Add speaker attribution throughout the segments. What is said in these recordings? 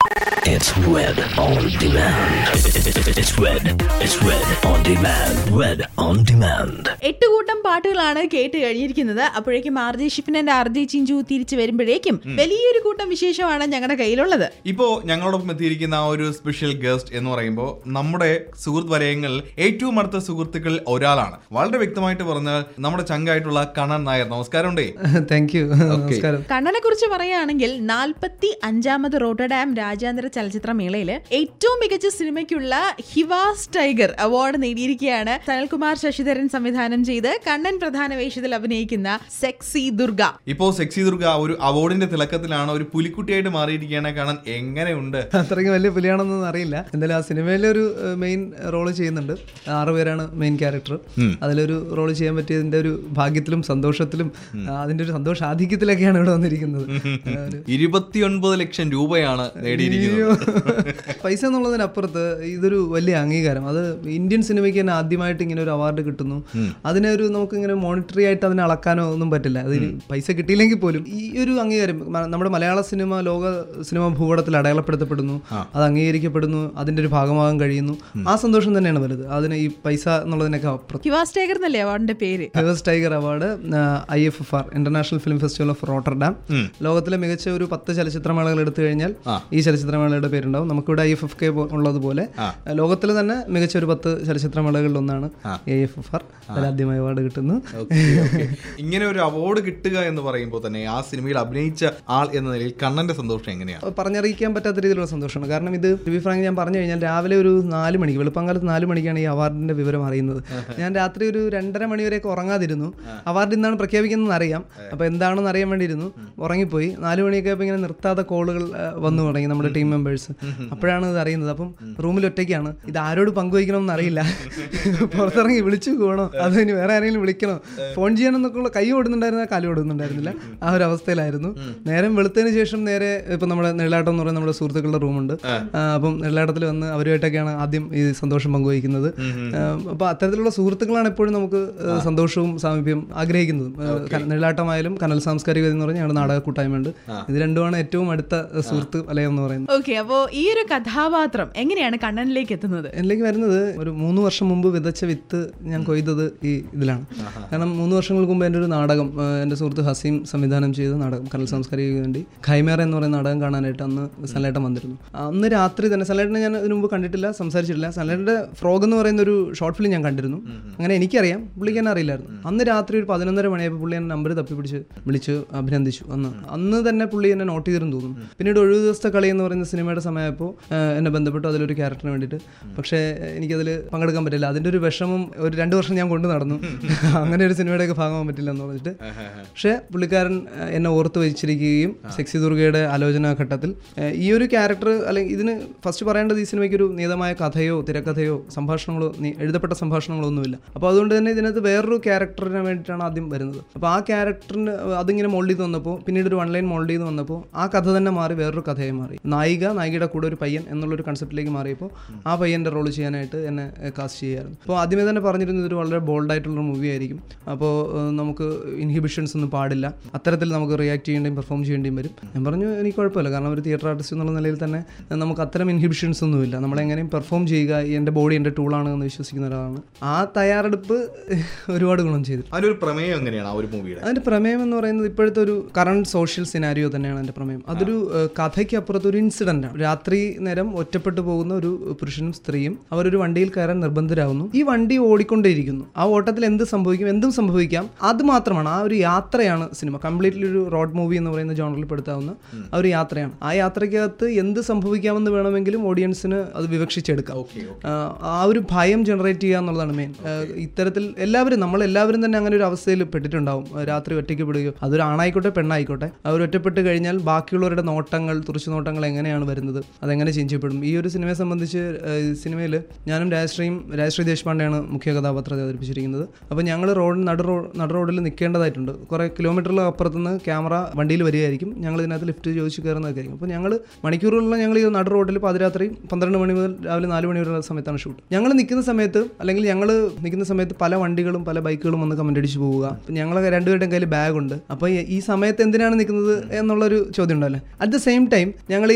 Speaker 1: It's Red on Demand. It's Red. It's Red on Demand. Red on Demand.
Speaker 2: എട്ട് കൂട്ടം പാട്ടുകളാണ് കേട്ട് കഴിഞ്ഞിരിക്കുന്നത് അപ്പോഴേക്കും ആർ ജെ ഷിഫിനന്റെ ആർ ജെ ചിഞ്ചു തിരിച്ചു വരുമ്പോഴേക്കും വലിയൊരു കൂട്ടം വിശേഷമാണ് ഞങ്ങളുടെ കയ്യിലുള്ളത്
Speaker 3: ഇപ്പോ ഞങ്ങളോടൊപ്പം എത്തിയിരിക്കുന്ന ആ ഒരു സ്പെഷ്യൽ ഗസ്റ്റ് എന്ന് പറയുമ്പോൾ നമ്മുടെ സുഹൃത്ത് വലയങ്ങളിൽ ഏറ്റവും അടുത്ത സുഹൃത്തുക്കൾ ഒരാളാണ് വളരെ വ്യക്തമായിട്ട് പറഞ്ഞാൽ നമ്മുടെ ചങ്കായിട്ടുള്ള കണ്ണൻ നായർ നമസ്കാരമുണ്ടേ
Speaker 4: താങ്ക് യു നമസ്കാരം
Speaker 2: കണ്ണനെ കുറിച്ച് പറയുകയാണെങ്കിൽ നാൽപ്പത്തി അഞ്ചാമത് റോട്ടർഡാം രാജ്യാന്തര ചലച്ചിത്ര മേളയില് ഏറ്റവും മികച്ച സിനിമയ്ക്കുള്ള ഹിവാസ് ടൈഗർ അവാർഡ് നേടിയിരിക്കുകയാണ് സനൽകുമാർ ശശിധരൻ സംവിധാനം ചെയ്ത് കണ്ണൻ പ്രധാന വേഷത്തിൽ അഭിനയിക്കുന്ന സെക്സി ദുർഗ
Speaker 3: ഇപ്പോ സെക്സി ദുർഗ ഒരു അവാർഡിന്റെ തിളക്കത്തിലാണ് ഒരു പുലിക്കുട്ടിയായിട്ട് മാറിയിരിക്കുകയാണ് കാണാൻ എങ്ങനെയുണ്ട്
Speaker 4: അത്രയ്ക്ക് വലിയ പുലിയാണെന്നൊന്നും അറിയില്ല എന്തായാലും ആ സിനിമയിൽ ഒരു മെയിൻ റോള് ചെയ്യുന്നുണ്ട് ആറ് പേരാണ് മെയിൻ ക്യാരക്ടർ അതിലൊരു റോള് ചെയ്യാൻ പറ്റിയതിന്റെ ഒരു ഭാഗ്യത്തിലും സന്തോഷത്തിലും ആ, അതിന്റെ ഒരു സന്തോഷാധിക്യത്തിലൊക്കെയാണ് ഇവിടെ വന്നിരിക്കുന്നത് ആ, ഒരു
Speaker 3: ഇരുപത്തിയൊൻപത് ലക്ഷം രൂപയാണ് നേടിയിരിക്കുന്നത്
Speaker 4: പൈസ എന്നുള്ളതിനപ്പുറത്ത് ഇതൊരു വലിയ അംഗീകാരം അത് ഇന്ത്യൻ സിനിമയ്ക്ക് തന്നെ ആദ്യമായിട്ട് ഇങ്ങനെ ഒരു അവാർഡ് കിട്ടുന്നു അതിനെ ഒരു നമുക്ക് ഇങ്ങനെ മോണിറ്ററി ആയിട്ട് അതിനെ അളക്കാനോ ഒന്നും പറ്റില്ല അതിന് പൈസ കിട്ടിയില്ലെങ്കിൽ പോലും ഈ ഒരു അംഗീകാരം മ- നമ്മുടെ മലയാള സിനിമ ലോക സിനിമ ഭൂപടത്തിൽ അടയാളപ്പെടുത്തപ്പെടുന്നു അത് അംഗീകരിക്കപ്പെടുന്നു അതിന്റെ ഒരു ഭാഗമാകാൻ കഴിയുന്നു ആ സന്തോഷം തന്നെയാണ് വലുത് അതിന് ഈ പൈസ എന്നുള്ളതിനൊക്കെ അപ്പുറം
Speaker 2: ഹിവാസ് ടൈഗർ എന്നല്ലേ അവാർഡിന്റെ പേര്
Speaker 4: famous tiger award I F F R international film festival of Rotterdam ലോകത്തിലെ മികച്ച ഒരു പത്ത് ചലച്ചിത്രമേളകൾ എടുത്തു കഴിഞ്ഞാൽ ഈ ചലച്ചിത്രമേളയുടെ പേരുണ്ടാവും നമുക്കിവിടെ ഐ എഫ് എഫ് കെ ഉള്ളതുപോലെ ലോകത്തിലെ തന്നെ മികച്ച ഒരു പത്ത് ചലച്ചിത്രമേളകളിൽ ഒന്നാണ് ഐ എഫ് എഫ് ആർ അതിലാദ്യമായി അവാർഡ് കിട്ടുന്നു
Speaker 3: Okay, okay. ഇങ്ങനെ ഒരു അവാർഡ് കിട്ടുക എന്ന് പറയുമ്പോൾ തന്നെ ആ സിനിമയിൽ അഭിനയിച്ച ആൾ എന്ന നിലയിൽ കണ്ണന്റെ സന്തോഷം എങ്ങനെയാണ്
Speaker 4: പറഞ്ഞറിയിക്കാൻ പറ്റാത്ത രീതിയിലുള്ള സന്തോഷമാണ് കാരണം ഇത് ടിവി ഫ്രാങ്ക് ഞാൻ പറഞ്ഞു കഴിഞ്ഞാൽ രാവിലെ ഒരു നാല് മണിക്ക് വെളുപ്പങ്കാലത്ത് നാല് മണിക്കാണ് ഈ അവാർഡിന്റെ വിവരം അറിയുന്നത് ഞാൻ രാത്രി ഒരു രണ്ടര മണി വരെയൊക്കെ ഉറങ്ങാതിരുന്നു അവാർഡ് ഇന്നാണ് പ്രഖ്യാപിക്കുന്നതെന്ന് അറിയാം അപ്പോൾ എന്താണെന്ന് അറിയാൻ വേണ്ടിയിരുന്നു ഉറങ്ങിപ്പോയി നാല് മണിയൊക്കെ ആയപ്പോൾ ഇങ്ങനെ നിർത്താതെ കോളുകൾ വന്നു തുടങ്ങി നമ്മുടെ ടീം മെമ്പേഴ്സ് അപ്പോഴാണ് ഇത് അറിയുന്നത് അപ്പം റൂമിൽ ഒറ്റയ്ക്കാണ് ഇത് ആരോട് പങ്കുവയ്ക്കണമെന്ന് അറിയില്ല പുറത്തിറങ്ങി വിളിച്ചു പോകണോ അത് ഇനി വേറെ ആരെങ്കിലും വിളിക്കണോ ഫോൺ ചെയ്യണമെന്നൊക്കെ ഉള്ള കൈ ഓടുന്നുണ്ടായിരുന്ന കാല് ഓടുന്നുണ്ടായിരുന്നില്ല ആ ഒരു അവസ്ഥയിലായിരുന്നു നേരം വെളുത്തതിന് ശേഷം നേരെ ഇപ്പം നമ്മുടെ നെള്ളാട്ടം എന്ന് പറയുന്ന നമ്മുടെ സുഹൃത്തുക്കളുടെ റൂമുണ്ട് ആ, അപ്പം നെള്ളാട്ടത്തിൽ വന്ന് അവരുമായിട്ടൊക്കെയാണ് ആദ്യം ഈ സന്തോഷം പങ്കുവയ്ക്കുന്നത് അപ്പോൾ അത്തരത്തിലുള്ള സുഹൃത്തുക്കളാണ് എപ്പോഴും നമുക്ക് ആ, സന്തോഷവും സാമീപ്യം ആഗ്രഹിക്കുന്നത് നെള്ളാട്ടമായാലും കനൽ സാംസ്കാരിക വേദി എന്ന് പറഞ്ഞാൽ ഞങ്ങളുടെ നാടക കൂട്ടായ്മയുണ്ട് ഇത് രണ്ടുമാണ് ഏറ്റവും അടുത്ത സുഹൃത്ത് വലയം എന്ന് പറയുന്നത്
Speaker 2: ഓക്കെ അപ്പോ ഈ ഒരു കഥാപാത്രം എങ്ങനെയാണ് കണ്ണനിലേക്ക് എത്തുന്നത്
Speaker 4: എന്നിലേക്ക് വരുന്നത് ഒരു മൂന്ന് വർഷം മുമ്പ് വിതച്ച വിത്ത് ഞാൻ കൊയ്തത് ഈ ഇതിലാണ് കാരണം മൂന്ന് വർഷങ്ങൾക്ക് മുമ്പ് എൻ്റെ ഒരു നാടകം ആ, എൻ്റെ സുഹൃത്ത് ഹസീം സംവിധാനം ചെയ്ത നാടകം കനൽ സാംസ്കാരിക വേണ്ടി ഖൈമേറ എന്ന് പറയുന്ന നാടകം കാണാനായിട്ട് അന്ന് സലേട്ടൻ വന്നിരുന്നു അന്ന് രാത്രി തന്നെ സലേട്ടനെ ഞാൻ ഇതിനു മുമ്പ് കണ്ടിട്ടില്ല സംസാരിച്ചിട്ടില്ല സലേട്ടൻ്റെ ഫ്രോഗ് എന്ന് പറയുന്ന ഒരു ഷോർട്ട് ഫിലിം ഞാൻ കണ്ടിരുന്നു അങ്ങനെ എനിക്കറിയാം പുള്ളിക്ക് എന്നെ അറിയില്ലായിരുന്നു അന്ന് രാത്രി ഒരു പതിനൊന്നര മണിയായപ്പോൾ പുള്ളി എന്നെ നമ്പർ തപ്പിപ്പിടിച്ച് വിളിച്ച് അഭിനന്ദിച്ചു അന്ന് അന്ന് തന്നെ പുള്ളി എന്നെ നോട്ട് ചെയ്തിരുന്നു തോന്നുന്നു പിന്നീട് ഒഴിവ് ദിവസത്തെ കളി എന്ന് പറയുന്ന സിനിമയുടെ സമയമായപ്പോൾ എന്നെ ബന്ധപ്പെട്ടു അതിലൊരു ക്യാരക്ടറിന് വേണ്ടിയിട്ട് പക്ഷേ എനിക്കതിൽ പങ്കെടുക്കാൻ പറ്റില്ല അതിൻ്റെ ഒരു വിഷമം ഒരു രണ്ട് വർഷം ഞാൻ കൊണ്ടു നടന്നു അങ്ങനെ ഒരു സിനിമയുടെയൊക്കെ ഭാഗമാകാൻ പറ്റില്ല എന്ന് പറഞ്ഞിട്ട് പക്ഷേ പുള്ളിക്കാരൻ ഏഹ്, എന്നെ ഓർത്ത് വെച്ചിരിക്കുകയും സെക്സി ദുർഗയുടെ ആലോചനാ ഘട്ടത്തിൽ ഏഹ്, ഈ ഒരു ക്യാരക്ടർ അല്ലെങ്കിൽ ഇതിന് ഫസ്റ്റ് പറയേണ്ടത് ഈ സിനിമയ്ക്ക് ഒരു നിയതമായ കഥയോ തിരക്കഥയോ സംഭാഷണങ്ങളോ നി- എഴുതപ്പെട്ട സംഭാഷണങ്ങളോ ഒന്നുമില്ല അപ്പോൾ അതുകൊണ്ട് തന്നെ ഇതിനകത്ത് വേറൊരു ക്യാരക്ടറിന് വേണ്ടിയിട്ടാണ് ആദ്യം വരുന്നത് അപ്പോൾ ആ ക്യാരക്ടറിന് അതിങ്ങനെ മോൾഡ് ചെയ്ത് വന്നപ്പോൾ പിന്നീട് ഒരു വൺ ലൈൻ മോൾഡ് ചെയ്ത് വന്നപ്പോൾ ആ കഥ തന്നെ മാറി വേറൊരു കഥയായി മാറി നായിക നായികയുടെ കൂടെ ഒരു പയ്യൻ എന്നുള്ളൊരു കൺസെപ്റ്റിലേക്ക് മാറിയപ്പോൾ ആ പയ്യൻ്റെ റോൾ ചെയ്യാനായിട്ട് എന്നെ കാസ്റ്റ് ചെയ്യായിരുന്നു അപ്പോൾ ആദ്യമേ തന്നെ പറഞ്ഞിരുന്നത് ഇതൊരു വളരെ ബോൾഡ് ആയിട്ടുള്ള മൂവി ആയിരിക്കും അപ്പോൾ ഏഹ്, നമുക്ക് ഇൻഹിബിഷൻസ് ഒന്നും പാടില്ല അത്തരത്തിൽ നമുക്ക് റിയാക്ട് ചെയ്യേണ്ടിയും പെർഫോം ചെയ്യേണ്ടിയും വരും ഞാൻ പറഞ്ഞു എനിക്ക് കുഴപ്പമില്ല കാരണം ഒരു തിയേറ്റർ ആർട്ടിസ്റ്റ് എന്നുള്ള നിലയിൽ തന്നെ ഏഹ്, നമുക്ക് അത്തരം ഇൻഹിബിഷൻസ് ഒന്നുമില്ല നമ്മളെങ്ങനെയും പെർഫോം ചെയ്യുക എൻ്റെ ബോഡി എൻ്റെ ടൂളാണ് എന്ന് വിശ്വസിക്കുന്ന ഒരാളാണ് ആ തയ്യാറെടുപ്പ് ഒരുപാട് ഗുണം ചെയ്തു
Speaker 3: അതിന്റെ ഒരു പ്രമേയം എങ്ങനെയാണ് ആ ഒരു മൂവിയുടെ
Speaker 4: അതിന്റെ പ്രമേയം എന്ന് പറയുന്നത് ഇപ്പോഴത്തെ ഒരു കറണ്ട് സോഷ്യൽ സിനാരിയോ തന്നെയാണ് അതിന്റെ പ്രമേയം അതൊരു ഏഹ്, കഥയ്ക്ക് അപ്പുറത്ത് ഒരു ഇൻസിഡന്റ് ആണ് രാത്രി നേരം ഒറ്റപ്പെട്ടു പോകുന്ന ഒരു പുരുഷനും സ്ത്രീയും അവരൊരു വണ്ടിയിൽ കയറാൻ നിർബന്ധരാകുന്നു ഈ വണ്ടി ഓടിക്കൊണ്ടേയിരിക്കുന്നു ആ ഓട്ടത്തിൽ എന്ത് സംഭവിക്കും എന്തും സംഭവിക്കാം അത് മാത്രമാണ് ആ ഒരു യാത്രയാണ് സിനിമ കംപ്ലീറ്റ്ലി ഒരു റോഡ് മൂവി എന്ന് പറയുന്ന ജോണറിൽ പെടുത്താവുന്ന ആ ഒരു യാത്രയാണ് ആ യാത്രയ്ക്കകത്ത് എന്ത് സംഭവിക്കാമെന്ന് വേണമെങ്കിലും ഓഡിയൻസിന് അത് വിവക്ഷിച്ചെടുക്കാം ആ, ആ ഒരു ഭയം ജനറേറ്റ് ചെയ്യുക എന്നുള്ളതാണ് മെയിൻ ഇത്തരത്തിൽ എല്ലാവരും നമ്മൾ എല്ലാവരും തന്നെ അങ്ങനെ ഒരു അവസ്ഥയിൽ പെട്ടിട്ടുണ്ടാവും ആ, രാത്രി ഒറ്റയ്ക്ക് പെടുകയോ അതൊരു ആണായിക്കോട്ടെ പെണ്ണായിക്കോട്ടെ അവർ ഒറ്റപ്പെട്ട് കഴിഞ്ഞാൽ ബാക്കിയുള്ളവരുടെ നോട്ടങ്ങൾ തുറച്ചു നോട്ടങ്ങൾ എങ്ങനെയാണ് വരുന്നത് അതെങ്ങനെ ചേഞ്ച് ചെയ്യപ്പെടും ഈ ഒരു സിനിമയെ സംബന്ധിച്ച് സിനിമയിൽ ഞാനും രാജശ്രീയും രാജശ്രീ ദേശ്പാണ്ഡെയാണ് മുഖ്യ കഥാപാത്രത്തെ അവതരിപ്പിച്ചിരിക്കുന്നത് അപ്പോൾ ഞങ്ങൾ റോഡ് നട റോഡ് നട റോഡിൽ നിൽക്കേണ്ടതായിട്ടുണ്ട് കുറേ കിലോമീറ്ററിൽ അപ്പുറത്തുനിന്ന് ക്യാമറ വണ്ടിയിൽ വരികയായിരിക്കും ഞങ്ങൾ ഇതിനകത്ത് ലിഫ്റ്റ് ചോദിച്ച് കയറുന്നതൊക്കെ ആയിരിക്കും അപ്പോൾ ഞങ്ങൾ മണിക്കൂറുകളിൽ ഞങ്ങൾ ഈ നട റോഡിൽ പാതിരാത്രി പന്ത്രണ്ട് മണി മുതൽ രാവിലെ നാല് മണി വരെയുള്ള സമയത്താണ് ഷൂട്ട് ഞങ്ങൾ നിൽക്കുന്ന സമയത്ത് അല്ലെങ്കിൽ ഞങ്ങൾ നിൽക്കുന്ന സമയത്ത് പല വണ്ടികളും പല ബൈക്കുകളും വന്ന് കമന്റ് അടിച്ച് പോവുക അപ്പം ഞങ്ങൾ രണ്ടുപേരുടെയും കയ്യിൽ ബാഗ് ഉണ്ട് അപ്പോൾ ഈ സമയത്ത് എന്തിനാണ് നിൽക്കുന്നത് എന്നുള്ളൊരു ചോദ്യം ഉണ്ടല്ലേ അറ്റ് ദ സെയിം ടൈം ഞങ്ങൾ ഈ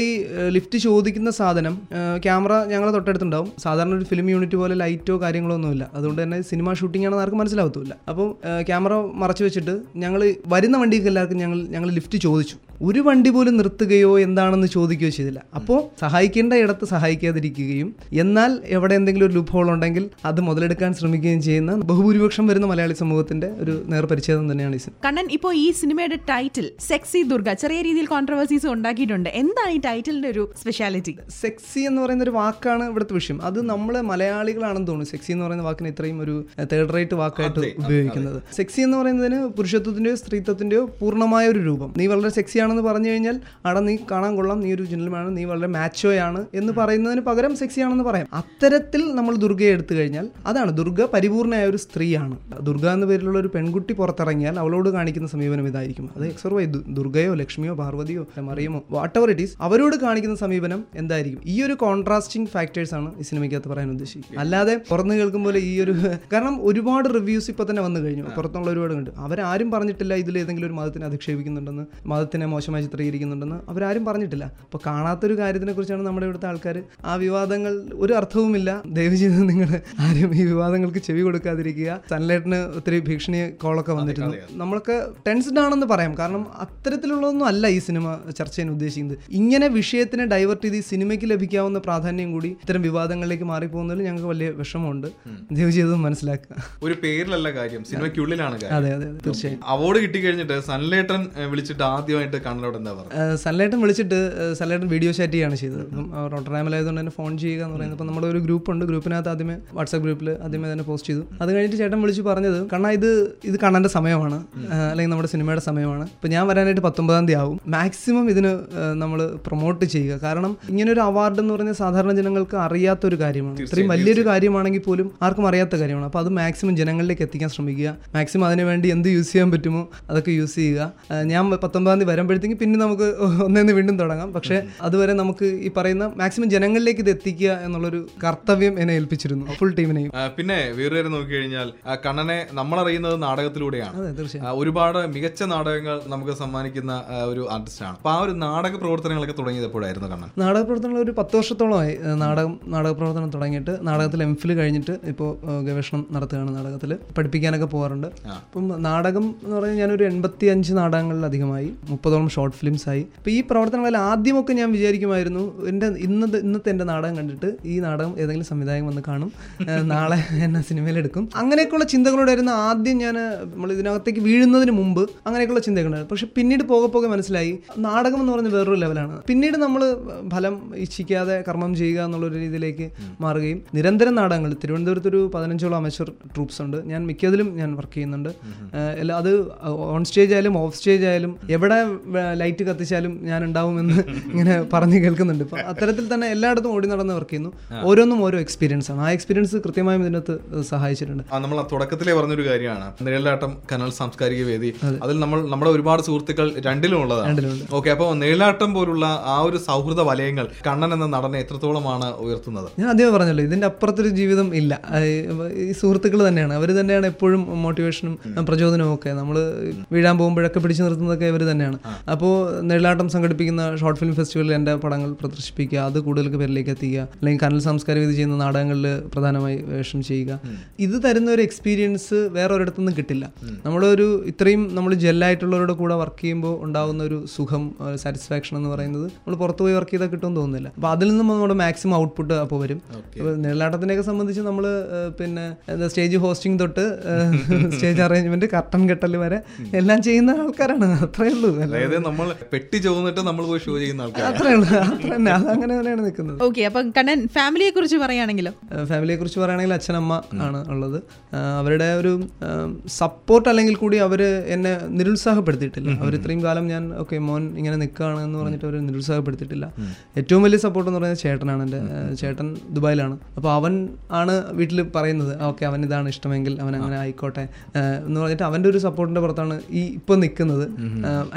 Speaker 4: ഈ ലിഫ്റ്റ് ചോദിക്കുന്ന സാധനം ക്യാമറ ഞങ്ങളെ തൊട്ടടുത്തുണ്ടാവും സാധാരണ ഒരു ഫിലിം യൂണിറ്റ് പോലെ ലൈറ്റോ കാര്യങ്ങളോ ഒന്നുമില്ല അതുകൊണ്ട് തന്നെ സിനിമ ഷൂട്ടിംഗ് ആണെന്ന് ആർക്കും മനസ്സിലാവത്തില്ല അപ്പോൾ ക്യാമറ മറച്ചു വെച്ചിട്ട് ഞങ്ങൾ വരുന്ന വണ്ടിക്ക് എല്ലാവർക്കും ഞങ്ങൾ ഞങ്ങൾ ലിഫ്റ്റ് ചോദിച്ചു ഒരു വണ്ടി പോലും നിർത്തുകയോ എന്താണെന്ന് ചോദിക്കുകയോ ചെയ്തില്ല അപ്പോൾ സഹായിക്കേണ്ട ഇടത്ത് സഹായിക്കാതിരിക്കുകയും എന്നാൽ എവിടെ എന്തെങ്കിലും ഒരു ലുപ്പ് ഹോൾ ഉണ്ടെങ്കിൽ അത് മുതലെടുക്കാൻ ശ്രമിക്കുകയും ചെയ്യുന്ന ബഹുഭൂരിപക്ഷം വരുന്ന മലയാളി സമൂഹത്തിന്റെ ഒരു നേർപരിച്ഛേദം തന്നെയാണ് ഈ സിനിമ
Speaker 2: കണ്ണൻ ഇപ്പോ ഈ സിനിമയുടെ ടൈറ്റിൽ സെക്സി ദുർഗ ചെറിയ രീതിയിൽ കോൺട്രവേഴ്സീസ് ഉണ്ടാക്കിയിട്ടുണ്ട് എന്താണ് ഈ ടൈറ്റിലിന്റെ ഒരു സ്പെഷ്യാലിറ്റി
Speaker 4: സെക്സി എന്ന് പറയുന്ന ഒരു വാക്കാണ് ഇവിടുത്തെ വിഷയം അത് നമ്മൾ മലയാളികളാണെന്ന് തോന്നുന്നു സെക്സി എന്ന് പറയുന്ന വാക്കിന് ഇത്രയും ഒരു തേർഡ് റേറ്റ് വാക്കായിട്ട് ഉപയോഗിക്കുന്നത് സെക്സി എന്ന് പറയുന്നതിന് പുരുഷത്വത്തിന്റെയോ സ്ത്രീത്വത്തിന്റെയോ പൂർണ്ണമായ ഒരു രൂപം നീ വളരെ സെക്സി ആണെന്ന് പറഞ്ഞു കഴിഞ്ഞാൽ അവിടെ നീ കാണാൻ കൊള്ളാം നീ ഒരു ജെന്റിൽമാൻ നീ വളരെ മാച്ചോയാണ് എന്ന് പറയുന്നതിന് പകരം സെക്സി ആണെന്ന് പറയാം അത്തരത്തിൽ നമ്മൾ ദുർഗയെ എടുത്തു കഴിഞ്ഞാൽ അതാണ് ദുർഗ പരിപൂർണയായ ഒരു സ്ത്രീയാണ് ദുർഗ എന്ന പേരിലുള്ള ഒരു പെൺകുട്ടി പുറത്തിറങ്ങിയാൽ അവളോട് കാണിക്കുന്ന സമീപനം ഇതായിരിക്കും അത് എക്സർ വൈ ദുർഗയോ ലക്ഷ്മിയോ പാർവതിയോ മറിയമോ വാട്ട് എവർ ഇറ്റ് ഈസ് അവരോട് കാണിക്കുന്ന സമീപനം എന്തായിരിക്കും ഈ ഒരു കോൺട്രാസ്റ്റിംഗ് ഫാക്ടേഴ്സ് ആണ് ഈ സിനിമയ്ക്കകത്ത് പറയാൻ ഉദ്ദേശിക്കുന്നത് അല്ലാതെ പുറന്ന് കേൾക്കുമ്പോൾ ഈ ഒരു കാരണം ഒരുപാട് റിവ്യൂസ് ഇപ്പൊ തന്നെ വന്നു കഴിഞ്ഞു പുറത്തുള്ള ഒരുപാട് ഉണ്ട് അവരാരും പറഞ്ഞിട്ടില്ല ഇതിൽ ഏതെങ്കിലും ഒരു മതത്തിനെ അധിക്ഷേപിക്കുന്നുണ്ടെന്ന് മതത്തിനെ മോശമായി ചിത്രീകരിക്കുന്നുണ്ടെന്ന് അവരാരും പറഞ്ഞിട്ടില്ല അപ്പോൾ കാണാത്തൊരു കാര്യത്തിനെ കുറിച്ചാണ് നമ്മുടെ ഇവിടുത്തെ ആൾക്കാർ ആ വിവാദങ്ങൾ ഒരു അർത്ഥവുമില്ല ദയവ് ചെയ്ത് നിങ്ങൾ ആരും ഈ വിവാദങ്ങൾക്ക് ചെവി കൊടുക്കാതിരിക്കുക സൺലൈറ്റിന് ഒത്തിരി ഭീഷണി കോളൊക്കെ വന്നിരുന്നു നമ്മളൊക്കെ ടെൻസ്ഡ് ആണെന്ന് പറയാം കാരണം അത്തരത്തിലുള്ളതൊന്നും അല്ല ഈ സിനിമ ചർച്ച ചെയ്യാൻ ഉദ്ദേശിക്കുന്നത് ഇങ്ങനെ വിഷയത്തിനെ ഡൈവേർട്ട് ചെയ്ത് ഈ സിനിമയ്ക്ക് ലഭിക്കാവുന്ന പ്രാധാന്യം കൂടി ഇത്തരം വിവാദങ്ങളിലേക്ക് മാറിപ്പോകുന്നതിൽ ഞങ്ങൾക്ക് വലിയ വിഷമമുണ്ട് ദയവ് ചെയ്ത് മനസ്സിലാക്കുക
Speaker 3: ഒരു പേരിലല്ല കാര്യം സിനിമയ്ക്കുള്ളിലാണ് കാര്യം
Speaker 4: അതെ അതെ അതെ തീർച്ചയായും
Speaker 3: അവാർഡ് കിട്ടി കഴിഞ്ഞിട്ട് സൺലേട്ടൻ ഏഹ്, വിളിച്ചിട്ട് ആദ്യമായിട്ട് കണ്ണനോട് എന്താ പറഞ്ഞത്
Speaker 4: ഏഹ് സൺലൈറ്റൻ വിളിച്ചിട്ട് ഏഹ് സൺലൈറ്റൻ വീഡിയോ ചാറ്റ് ചെയ്യാണ് ചെയ്തത് അപ്പം റോട്ടറാമിലായതുകൊണ്ട് തന്നെ ഫോൺ ചെയ്യുക എന്ന് പറയുന്നത് അപ്പം നമ്മുടെ ഒരു ഗ്രൂപ്പ് ഉണ്ട് ഗ്രൂപ്പിനകത്ത് ആദ്യമേ വാട്സാപ്പ് ഗ്രൂപ്പിൽ ആദ്യമേ തന്നെ പോസ്റ്റ് ചെയ്തു അത് കഴിഞ്ഞിട്ട് ചേട്ടൻ വിളിച്ച് പറഞ്ഞത് കണ്ണാ ഇത് ഇത് കണ്ണൻ്റെ സമയമാണ് ഏഹ് അല്ലെങ്കിൽ നമ്മുടെ സിനിമയുടെ സമയമാണ് ഇപ്പം ഞാൻ വരാനായിട്ട് പത്തൊമ്പതാം തീയതി ആവും മാക്സിമം ഇതിന് നമ്മൾ പ്രൊമോട്ട് ചെയ്യുക കാരണം ഇങ്ങനെ ഒരു അവാർഡ് എന്ന് പറഞ്ഞാൽ സാധാരണ ജനങ്ങൾക്ക് അറിയാത്തൊരു കാര്യമാണ് ഇത്രയും വലിയൊരു കാര്യമാണെങ്കിൽ പോലും ആർക്കും അറിയാത്ത കാര്യമാണ് അപ്പോൾ അത് മാക്സിമം ജനങ്ങളിലേക്ക് എത്തിക്കാൻ ശ്രമിക്കുക മാക്സിമം അതിന് വേണ്ടി എന്ത് യൂസ് ചെയ്യാൻ പറ്റുമോ അതൊക്കെ യൂസ് ചെയ്യുക ഏഹ് ഞാൻ പത്തൊമ്പതാം തീയതി വരുമ്പോഴത്തേക്കും പിന്നെ നമുക്ക് ഒന്നേന്ന് വീണ്ടും തുടങ്ങാം പക്ഷേ അതുവരെ നമുക്ക് ഈ പറയുന്ന മാക്സിമം ജനങ്ങളിലേക്ക് ഇത് എത്തിക്കുക എന്നുള്ളൊരു കർത്തവ്യം എന്നെ ഏൽപ്പിച്ചിരുന്നു ഫുൾ ടീമിനെയും
Speaker 3: ആ, പിന്നെ വേറെ കാര്യം നോക്കിക്കഴിഞ്ഞാൽ ആ, കണ്ണനെ നമ്മളറിയുന്നത് നാടകത്തിലൂടെയാണ്
Speaker 4: അതെ തീർച്ചയായും
Speaker 3: ആ, ഒരുപാട് മികച്ച നാടകങ്ങൾ നമുക്ക് സമ്മാനിക്കുന്ന ആ, ഒരു ആർട്ടിസ്റ്റാണ് അപ്പൊ ആ ഒരു നാടക പ്രവർത്തനങ്ങളൊക്കെ തുടങ്ങിയത് എപ്പോഴായിരുന്നു കണ്ണൻ
Speaker 4: നാടക പ്രവർത്തനങ്ങൾ ഒരു പത്ത് വർഷത്തോളമായി ഏഹ് നാടകം നാടക പ്രവർത്തനം തുടങ്ങിയിട്ട് നാടകത്തിൽ എം ഫിൽ കഴിഞ്ഞിട്ട് ഇപ്പോൾ ഗവേഷണം നടത്തുകയാണ് നാടകത്തിൽ പഠിപ്പിക്കാനൊക്കെ പോകാറുണ്ട് അപ്പം നാടകം എന്ന് പറഞ്ഞാൽ ഞാനൊരു എൺപത്തി അഞ്ച് നാടകങ്ങളിലധികമായി മുപ്പതോളം ഷോർട്ട് ഫിലിംസ് ആയി അപ്പോൾ ഈ പ്രവർത്തനങ്ങളിൽ ആദ്യമൊക്കെ ഞാൻ വിചാരിക്കുമായിരുന്നു എൻ്റെ ഇന്നത്തെ ഇന്നത്തെ എൻ്റെ നാടകം കണ്ടിട്ട് ഈ നാടകം ഏതെങ്കിലും സംവിധായകൻ വന്ന് കാണും ഏഹ് നാളെ എന്നെ സിനിമയിലെടുക്കും അങ്ങനെയൊക്കെയുള്ള ചിന്തകളോടായിരുന്നു ആദ്യം ഞാൻ നമ്മൾ ഇതിനകത്തേക്ക് വീഴുന്നതിന് മുമ്പ് അങ്ങനെയൊക്കെയുള്ള ചിന്തകളുണ്ടായിരുന്നു പക്ഷെ പിന്നീട് പോകെ പോകെ മനസ്സിലായി നാടകം എന്ന് പറയുന്നത് വേറൊരു ലെവലാണ് പിന്നീട് നമ്മൾ ഫലം ഇച്ഛിക്കാതെ കർമ്മം ചെയ്യുക എന്നുള്ളൊരു രീതിയിലേക്ക് മാറുകയും നിരന്തരം നാടകങ്ങൾ തിരുവനന്തപുരത്ത് ഒരു പതിനഞ്ചോളം അമച്ചർ ട്രൂപ്സ് ഉണ്ട് ഞാൻ മിക്കതിലും ഞാൻ വർക്ക് ചെയ്യുന്നുണ്ട് ഏഹ് എല്ലാ അത് ഓൺ സ്റ്റേജ് ആയാലും ഓഫ് സ്റ്റേജ് ആയാലും എവിടെ ലൈറ്റ് കത്തിച്ചാലും ഞാൻ ഉണ്ടാവുമെന്ന് ഇങ്ങനെ പറഞ്ഞു കേൾക്കുന്നുണ്ട് ഇപ്പം അത്തരത്തിൽ തന്നെ എല്ലായിടത്തും ഓടി നടന്ന് വർക്ക് ചെയ്യുന്നു ഓരോന്നും ഓരോ എക്സ്പീരിയൻസ് ആണ് ആ എക്സ്പീരിയൻസ് കൃത്യമായും ഇതിനകത്ത് സഹായിച്ചിട്ടുണ്ട്
Speaker 3: ആ നമ്മൾ ആ തുടക്കത്തിലേ പറഞ്ഞൊരു കാര്യമാണ് നിഴലാട്ടം കനൽ സാംസ്കാരിക വേദി അതിൽ നമ്മൾ നമ്മുടെ ഒരുപാട് സുഹൃത്തുക്കൾ രണ്ടിലും ഉള്ളതാണ് ഓക്കെ അപ്പോൾ നിഴലാട്ടം പോലുള്ള ആ ഒരു സൗഹൃദ വലയങ്ങൾ കണ്ണൻ എന്ന നടനെ എത്രത്തോളമാണ് ഉയർത്തുന്നത്
Speaker 4: ഞാൻ ആദ്യമേ പറഞ്ഞല്ലോ ഇതിന്റെ അപ്പുറത്തൊരു ജീവിതം ഇല്ല ആ, ഈ സുഹൃത്തുക്കൾ തന്നെയാണ് അവർ തന്നെയാണ് എപ്പോഴും മോട്ടിവേഷനും പ്രചോദനവും ഒക്കെ നമ്മൾ വീഴാൻ പോകുമ്പോഴൊക്കെ പിടിച്ചു നിർത്തുന്നതൊക്കെ ഇവർ തന്നെയാണ് അപ്പോൾ നെള്ളാട്ടം സംഘടിപ്പിക്കുന്ന ഷോർട്ട് ഫിലിം ഫെസ്റ്റിവലിൽ എൻ്റെ പടങ്ങൾ പ്രദർശിപ്പിക്കുക അത് കൂടുതൽ പേരിലേക്ക് എത്തിക്കുക അല്ലെങ്കിൽ കനൽ സംസ്കാര വിധി ചെയ്യുന്ന നാടകങ്ങളിൽ പ്രധാനമായി വേഷം ചെയ്യുക ഇത് തരുന്ന ഒരു എക്സ്പീരിയൻസ് വേറെ ഒരിടത്തുനിന്നും കിട്ടില്ല നമ്മളൊരു ഇത്രയും നമ്മൾ ജെല്ലായിട്ടുള്ളവരുടെ കൂടെ വർക്ക് ചെയ്യുമ്പോൾ ഉണ്ടാകുന്ന ഒരു സുഖം സാറ്റിസ്ഫാക്ഷൻ എന്ന് പറയുന്നത് നമ്മൾ പുറത്ത് പോയി വർക്ക് ചെയ്താൽ കിട്ടുമെന്ന് തോന്നുന്നില്ല അപ്പോൾ അതിൽ നിന്നും നമ്മുടെ മാക്സിമം ഔട്ട്പുട്ട് അപ്പോൾ വരും അപ്പോൾ നിഴലാട്ടത്തിനെയൊക്കെ സംബന്ധിച്ച് നമ്മൾ പിന്നെ എന്താ സ്റ്റേജ് ഹോസ്റ്റിംഗ് തൊട്ട് സ്റ്റേജ് അറേഞ്ച്മെന്റ് കർട്ടൻ കെട്ടൽ വരെ എല്ലാം ചെയ്യുന്ന ആൾക്കാരാണ് അത്രേ ഉള്ളൂ അല്ല
Speaker 3: അതായത് നമ്മൾ പെട്ടി ചോന്നിട്ട് നമ്മൾ പോയി ഷോ ചെയ്യുന്ന ആൾക്കാർ
Speaker 4: അത്രേ ഉള്ളൂ അത്ര തന്നെ അത് അങ്ങനെ തന്നെയാണ് നിൽക്കുന്നത്
Speaker 2: ഓക്കെ അപ്പൊ കണ്ണൻ ഫാമിലിയെ കുറിച്ച് പറയുകയാണെങ്കിലോ
Speaker 4: ഫാമിലിയെ കുറിച്ച് പറയുകയാണെങ്കിൽ അച്ഛനമ്മ ആണ് ഉള്ളത് ആ, അവരുടെ ഒരു സപ്പോർട്ട് അല്ലെങ്കിൽ കൂടി അവർ എന്നെ നിരുത്സാഹപ്പെടുത്തിയിട്ടില്ല അവർ ഇത്രയും കാലം ഞാൻ ഓക്കെ മോൻ ഇങ്ങനെ നിൽക്കുകയാണ് എന്ന് പറഞ്ഞിട്ട് അവർ നിരുത്സാഹപ്പെടുത്തിയിട്ടില്ല ഏറ്റവും വലിയ സപ്പോർട്ട് എന്ന് പറയുന്നത് ചേട്ടനാണ് എൻ്റെ ആ, ചേട്ടൻ ദുബായിലാണ് അപ്പോൾ അവൻ ആണ് വീട്ടിൽ പറയുന്നത് ഓക്കെ അവൻ ഇതാണ് ഇഷ്ടമെങ്കിൽ അവൻ അങ്ങനെ ആയിക്കോട്ടെ ആ, എന്ന് പറഞ്ഞിട്ട് അവൻ്റെ ഒരു സപ്പോർട്ടിൻ്റെ പുറത്താണ് ഈ ഇപ്പോൾ നിൽക്കുന്നത് ആ, അനിയത്തിയും കൂടി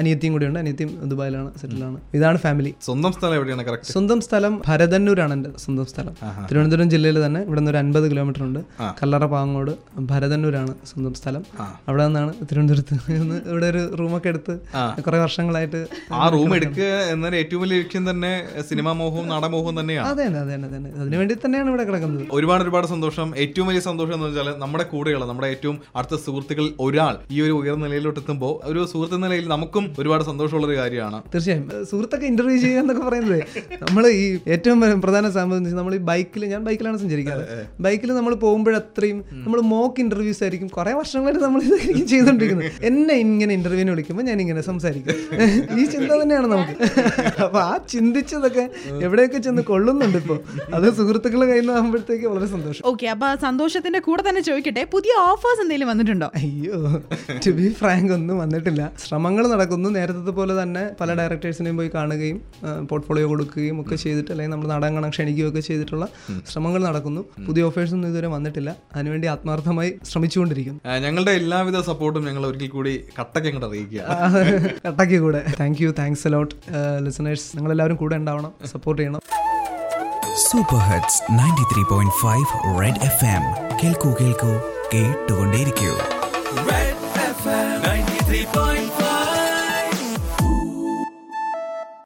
Speaker 4: ഇവിടെയുണ്ട് അനിയത്തിയും ദുബായിലാണ് സെറ്റിലാണ് ഇതാണ് ഫാമിലി
Speaker 3: സ്വന്തം സ്ഥലം എവിടെയാണ് കറക്റ്റ്
Speaker 4: സ്വന്തം സ്ഥലം ഭരതന്നൂരാണ് എൻ്റെ സ്വന്തം സ്ഥലം തിരുവനന്തപുരം ജില്ലയിൽ തന്നെ ഇവിടെ നിന്ന് ഒരു അൻപത് കിലോമീറ്റർ ഉണ്ട് കല്ലറ പാങ്ങോട് ഭരതന്നൂരാണ് സ്വന്തം സ്ഥലം അവിടെ നിന്നാണ് തിരുവനന്തപുരത്ത് നിന്ന് ഇവിടെ ഒരു റൂമൊക്കെ എടുത്ത് കുറെ വർഷങ്ങളായിട്ട്
Speaker 3: ആ റൂം എടുക്കുക എന്നൊരു ഏറ്റവും വലിയ ലക്ഷ്യം തന്നെ സിനിമാ മോഹവും നാടമോഹവും തന്നെയാണ്
Speaker 4: അതെ അതെ അതെ അതെ അതിനു വേണ്ടി തന്നെയാണ് ഇവിടെ കിടക്കുന്നത്
Speaker 3: ഒരുപാട് ഒരുപാട് സന്തോഷം ഏറ്റവും വലിയ സന്തോഷം എന്ന് വെച്ചാൽ നമ്മുടെ കൂടെയുള്ള നമ്മുടെ ഏറ്റവും അടുത്ത സുഹൃത്തുക്കൾ ഒരാൾ ഈ ഒരു ഉയർന്ന നിലയിലോട്ട് എത്തുമ്പോൾ ഒരു സുഹൃത്ത് നിലയിൽ നമുക്കും ഒരുപാട് സന്തോഷമുള്ള ഒരു കാര്യമാണ്
Speaker 4: തീർച്ചയായും ഏഹ് സുഹൃത്തൊക്കെ ഇന്റർവ്യൂ ചെയ്യുക എന്നൊക്കെ പറയുന്നത് നമ്മൾ ഈ ഏറ്റവും പ്രധാന സംഭവം എന്ന് വെച്ചാൽ നമ്മൾ ഈ ബൈക്കിൽ ഞാൻ ബൈക്കിലാണ് സഞ്ചരിക്കാറ് ബൈക്കിൽ നമ്മൾ പോകുമ്പോഴത്രയും നമ്മൾ മോക്ക് ഇന്റർവ്യൂസ് ആയിരിക്കും കുറെ വർഷങ്ങളായിട്ട് നമ്മൾ ഇതായിരിക്കും ചെയ്തുകൊണ്ടിരിക്കുന്നത് എന്നെ ഇങ്ങനെ ഇന്റർവ്യൂവിന് വിളിക്കുമ്പോൾ ഞാൻ ഇങ്ങനെ സംസാരിക്കും ഈ ചിന്ത തന്നെയാണ് നമുക്ക് അപ്പൊ ആ ചിന്തിച്ചതൊക്കെ എവിടെയൊക്കെ ചെന്ന് കൊള്ളുന്നുണ്ട് ഇപ്പോൾ അത് സുഹൃത്തുക്കളുടെ കയ്യിൽ നിന്ന് ആകുമ്പോഴത്തേക്ക് വളരെ സന്തോഷം
Speaker 2: ഓക്കെ അപ്പൊ സന്തോഷത്തിന്റെ കൂടെ തന്നെ ചോദിക്കട്ടെ പുതിയ ഓഫേഴ്സ് എന്തെങ്കിലും വന്നിട്ടുണ്ടോ
Speaker 4: അയ്യോ ടു ബി ഫ്രാങ്ക് ഒന്നും വന്നിട്ടില്ല ശ്രമങ്ങൾ നടക്കുന്നു നേരത്തെ പോലെ തന്നെ പല ഡയറക്ടേഴ്സിനെയും പോയി കാണുകയും പോർട്ട്ഫോളിയോ കൊടുക്കുകയും ഒക്കെ ചെയ്തിട്ട് അല്ലെങ്കിൽ നമ്മൾ നാടകം കാണാൻ ക്ഷണിക്കുകയും ഒക്കെ ചെയ്തിട്ടുള്ള ശ്രമങ്ങൾ നടക്കുന്നു പുതിയ ഓഫേഴ്സ് ഒന്നും ഇതുവരെ വന്നിട്ടില്ല അതിനുവേണ്ടി ആത്മാർത്ഥമായി ശ്രമിച്ചുകൊണ്ടിരിക്കുന്നു
Speaker 3: ആ, ഞങ്ങളുടെ എല്ലാവിധ സപ്പോർട്ടും ഞങ്ങൾ ഒരിക്കൽ കൂടി കട്ടയ്ക്ക് അങ്ങോട്ട് അറിയിക്കുക
Speaker 4: കട്ടാക്കി കൂടെ thank you thanks a lot listeners നിങ്ങളെല്ലാവരും കൂടെ ഉണ്ടാവണം സപ്പോർട്ട് ചെയ്യണം
Speaker 5: super hits ninety three point five red F M കേൾക്കൂ കേൾക്കൂ കേട്ടുകൊണ്ടേയിരിക്കൂ
Speaker 1: Red FM 93.5